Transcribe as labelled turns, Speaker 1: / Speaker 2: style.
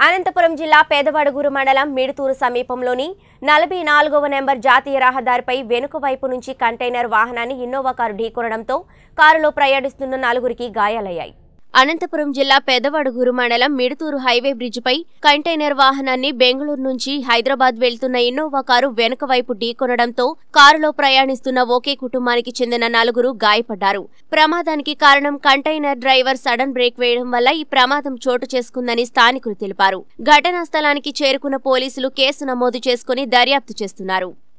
Speaker 1: అనంతపురం జిల్లా పేదవడుగురు మండలం మిడుతూరు సమీపంలోని నలభై నాలుగవ నెంబర్ జాతీయ రహదారిపై వెనుక వైపు నుంచి కంటైనర్ వాహనాన్ని ఇన్నోవా కారు ఢీకొనడంతో కారులో ప్రయాణిస్తున్న నలుగురికి గాయాలయ్యాయి అనంతపురం జిల్లా పెదవడుగురు మండలం మిడుతూరు హైవే బ్రిడ్జిపై కంటైనర్ వాహనాన్ని బెంగళూరు నుంచి హైదరాబాద్ వెళ్తున్న ఇన్నోవా కారు వెనుక వైపు ఢీకొనడంతో కారులో ప్రయాణిస్తున్న ఒకే కుటుంబానికి చెందిన నలుగురు గాయపడ్డారు ప్రమాదానికి కారణం కంటైనర్ డ్రైవర్ సడన్ బ్రేక్ వేయడం వల్ల ఈ ప్రమాదం చోటు చేసుకుందని స్థానికులు తెలిపారు ఘటనా స్థలానికి చేరుకున్న పోలీసులు కేసు నమోదు చేసుకుని దర్యాప్తు చేస్తున్నారు